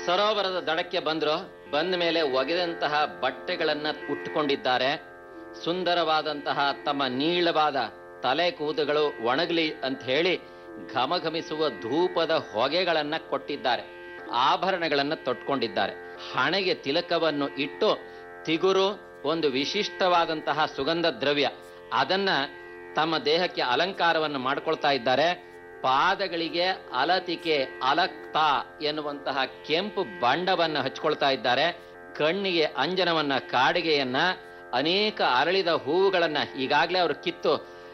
ಸರೋವರದ ದಡಕ್ಕೆ ಬಂದ್ರು ಬಂದ ಮೇಲೆ ಒಗೆದಂತಹ ಬಟ್ಟೆಗಳನ್ನ ಉಟ್ಟುಕೊಂಡಿದ್ದಾರೆ ಸುಂದರವಾದಂತಹ ತಮ್ಮ ನೀಳವಾದ ತಲೆ ಕೂದಗಳು ಒಣಗಲಿ ಅಂತ ಹೇಳಿ ಘಮಘಮಿಸುವ ಧೂಪದ ಹೊಗೆಗಳನ್ನ ಕೊಟ್ಟಿದ್ದಾರೆ ಆಭರಣಗಳನ್ನ ತೊಟ್ಕೊಂಡಿದ್ದಾರೆ ಹಣೆಗೆ ತಿಲಕವನ್ನು ಇಟ್ಟು ತಿಗುರು ಒಂದು ವಿಶಿಷ್ಟವಾದಂತಹ ಸುಗಂಧ ದ್ರವ್ಯ ಅದನ್ನ ತಮ್ಮ ದೇಹಕ್ಕೆ ಅಲಂಕಾರವನ್ನು ಮಾಡ್ಕೊಳ್ತಾ ಇದ್ದಾರೆ ಪಾದಗಳಿಗೆ ಅಲತಿಕೆ ಅಲಕ್ತಾ ಎನ್ನುವಂತಹ ಕೆಂಪು ಬಂಡವನ್ನ ಹಚ್ಕೊಳ್ತಾ ಇದ್ದಾರೆ ಕಣ್ಣಿಗೆ ಅಂಜನವನ್ನ ಕಾಡಿಗೆಯನ್ನ ಅನೇಕ ಅರಳಿದ ಹೂವುಗಳನ್ನ ಈಗಾಗಲೇ ಅವರು ಕಿತ್ತು